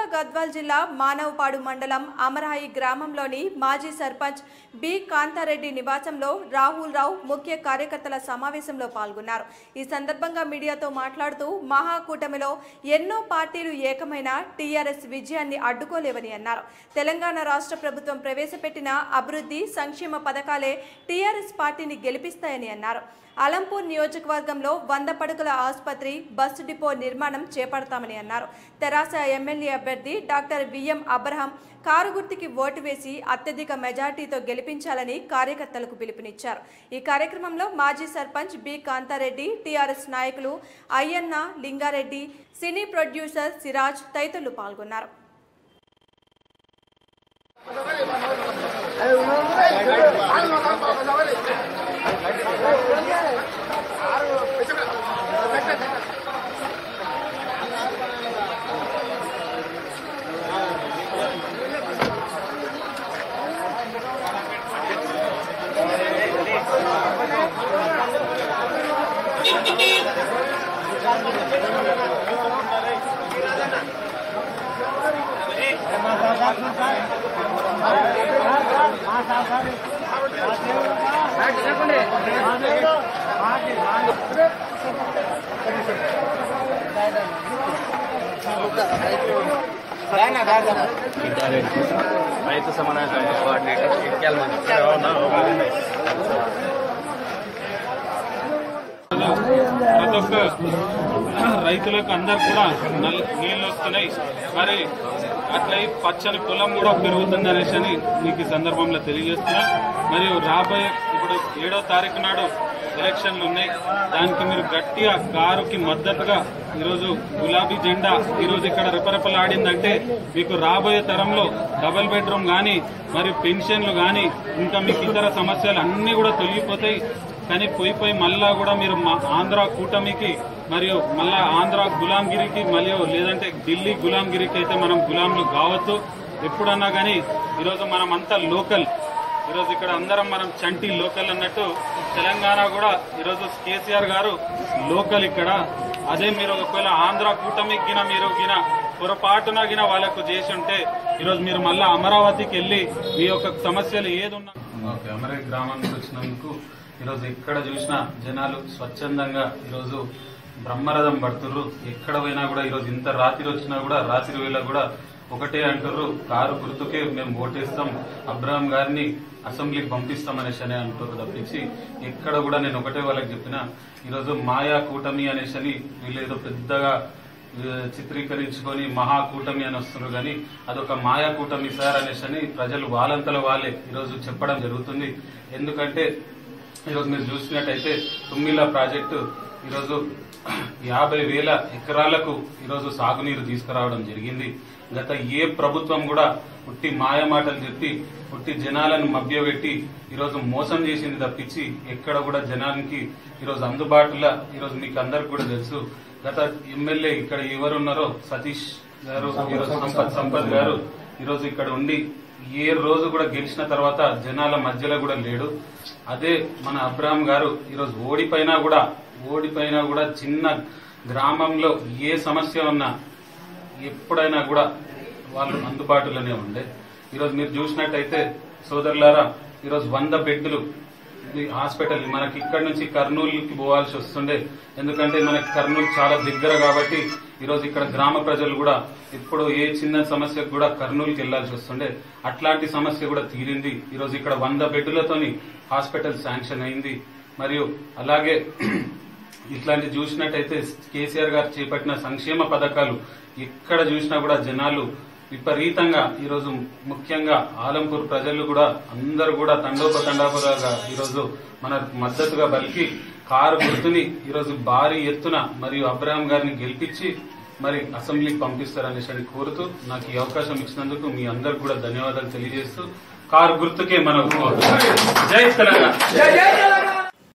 గద్వాల్ జిల్లా మానవపాడు మండలం అమరాయి గ్రామంలోని మాజీ సర్పంచ్ బి కాంతారెడ్డి నివాసంలో రాహుల్ రావు ముఖ్య కార్యకర్తల సమావేశంలో పాల్గొన్నారు ఈ సందర్భంగా మీడియాతో మాట్లాడుతూ మహాకూటమిలో ఎన్నో పార్టీలు ఏకమైన టీఆర్ఎస్ విజయాన్ని అడ్డుకోలేవని అన్నారు తెలంగాణ రాష్ట్ర ప్రభుత్వం ప్రవేశపెట్టిన అభివృద్ధి సంక్షేమ పథకాలే టీఆర్ఎస్ పార్టీని గెలిపిస్తాయని అన్నారు అలంపూర్ నియోజకవర్గంలో వంద పడుకుల ఆసుపత్రి బస్సు డిపో నిర్మాణం చేపడతామని అన్నారు తెరాస ఎమ్మెల్యే అభ్యర్థి డాక్టర్ విఎం అబ్రహం కారు గుర్తుకి ఓటు వేసి అత్యధిక మెజార్టీతో గెలిపించాలని కార్యకర్తలకు పిలుపునిచ్చారు ఈ కార్యక్రమంలో మాజీ సర్పంచ్ బి కాంతారెడ్డి టీఆర్ఎస్ నాయకులు అయ్యన్న లింగారెడ్డి సినీ ప్రొడ్యూసర్ సిరాజ్ తదితరులు పాల్గొన్నారు రైతు సమాన కోఆర్డినేటర్ ఇటుకెళ్ళ ప్రతి ఒక్క రైతులకు అందరు కూడా నల్- నీళ్లు వస్తున్నాయి మరి అట్లా ఈ పచ్చని పొలం కూడా పెరుగుతుంది అనేసి అని మీకు ఈ సందర్భంలో తెలియజేస్తున్నా మరియు రాబోయే ఇప్పుడు ఏడో తారీఖు నాడు ఎలక్షన్లు ఉన్నాయి దానికి మీరు గట్టిగా కారుకి మద్దతుగా ఈరోజు గులాబీ జెండా ఈరోజు ఇక్కడ రెపరెపలాడిందంటే మీకు రాబోయే తరంలో డబుల్ బెడ్రూమ్ గాని మరియు పెన్షన్లు గాని ఇంకా మీకు ఇతర సమస్యలు అన్ని కూడా తొలగిపోతాయి కానీ పోయి పోయి మళ్ళా కూడా మీరు మా ఆంధ్ర కూటమికి మరియు మళ్ళా ఆంధ్ర గులాంగిరికి మరియు లేదంటే ఢిల్లీ గులాంగిరికి అయితే మనం గులాంలు కావద్దు ఎప్పుడన్నా కానీ ఈరోజు మనం అంతా లోకల్ ఈరోజు ఇక్కడ అందరం మనం చంటి లోకల్ అన్నట్టు తెలంగాణ కూడా ఈరోజు కేసీఆర్ గారు లోకల్ ఇక్కడ అదే మీరు ఒకవేళ ఆంధ్ర కూటమికి గిన మీరు గిన పొరపాటున గిన వాళ్ళకు చేసి ఉంటే ఈరోజు మీరు మళ్ళా అమరావతికి వెళ్లి మీ యొక్క సమస్యలు ఏదున్నా ఓకే అమరావతి గ్రామానికి వచ్చినందుకు ఈరోజు ఎక్కడ చూసినా జనాలు స్వచ్ఛందంగా ఈరోజు బ్రహ్మరథం పడుతుర్రు ఎక్కడ పోయినా కూడా ఈరోజు ఇంత రాత్రి వచ్చినా కూడా రాత్రి వేళ కూడా ఒకటే అంటారు కారు గుర్తుకే మేము ఓటేస్తాం అబ్రహం గారిని అసెంబ్లీకి పంపిస్తాం అనేసి అని అంటారు తప్పించి ఎక్కడ కూడా నేను ఒకటే వాళ్ళకి చెప్పిన ఈరోజు మాయా కూటమి అనేసి అని వీళ్ళు ఏదో పెద్దగా ఆ, చిత్రీకరించుకొని మహాకూటమి అని వస్తున్నారు కానీ అదొక మాయా కూటమి సార్ అనేసి అని ప్రజలు వాళ్ళంతల వాళ్ళే ఈరోజు చెప్పడం జరుగుతుంది ఎందుకంటే ఈరోజు మీరు చూసినట్టయితే తుమ్మిల ప్రాజెక్టు ఈరోజు యాభై వేల ఎకరాలకు ఈరోజు సాగునీరు తీసుకురావడం జరిగింది గత ఏ ప్రభుత్వం కూడా పుట్టి మాయమాటలు చెప్పి పుట్టి జనాలను మభ్యపెట్టి ఈరోజు మోసం చేసింది తప్పించి ఎక్కడ కూడా జనానికి ఈరోజు అందుబాటులో ఈరోజు మీకు అందరికి కూడా తెలుసు గత ఎమ్మెల్యే ఇక్కడ ఎవరున్నారో సతీష్ గారు ఈరోజు సంపత్ సంపత్ గారు ఈరోజు ఇక్కడ ఉండి ఏ రోజు కూడా గెలిచిన తర్వాత జనాల మధ్యలో కూడా లేడు అదే మన అబ్రాహం గారు ఈరోజు ఓడిపోయినా కూడా ఓడిపోయినా కూడా చిన్న గ్రామంలో ఏ సమస్య ఉన్నా ఎప్పుడైనా కూడా వాళ్ళు అందుబాటులోనే ఉండే ఈరోజు మీరు చూసినట్టయితే సోదరులారా ఈరోజు వంద బెడ్లు ఈ హాస్పిటల్ మనకి ఇక్కడ నుంచి కర్నూలుకి పోవాల్సి వస్తుండే ఎందుకంటే మనకి కర్నూలు చాలా దగ్గర కాబట్టి ఈరోజు ఇక్కడ గ్రామ ప్రజలు కూడా ఇప్పుడు ఏ చిన్న సమస్యకు కూడా కర్నూలుకి వెళ్లాల్సి వస్తుండే అట్లాంటి సమస్య కూడా తీరింది ఈరోజు ఇక్కడ వంద బెడ్లతోని హాస్పిటల్ శాంక్షన్ అయింది మరియు అలాగే ఇట్లాంటి చూసినట్టయితే కేసీఆర్ గారు చేపట్టిన సంక్షేమ పథకాలు ఎక్కడ చూసినా కూడా జనాలు విపరీతంగా ఈరోజు ముఖ్యంగా ఆలంపూర్ ప్రజలు కూడా అందరూ కూడా తండోపతండాపుగా ఈరోజు మన మద్దతుగా బలికి కారు గుర్తుని ఈరోజు భారీ ఎత్తున మరియు అబ్రహాం గారిని గెలిపించి మరి అసెంబ్లీకి పంపిస్తారనేసి అని కోరుతూ నాకు ఈ అవకాశం ఇచ్చినందుకు మీ అందరికి కూడా ధన్యవాదాలు తెలియజేస్తూ కారు గుర్తుకే మన ఓటు. జై తెలంగాణ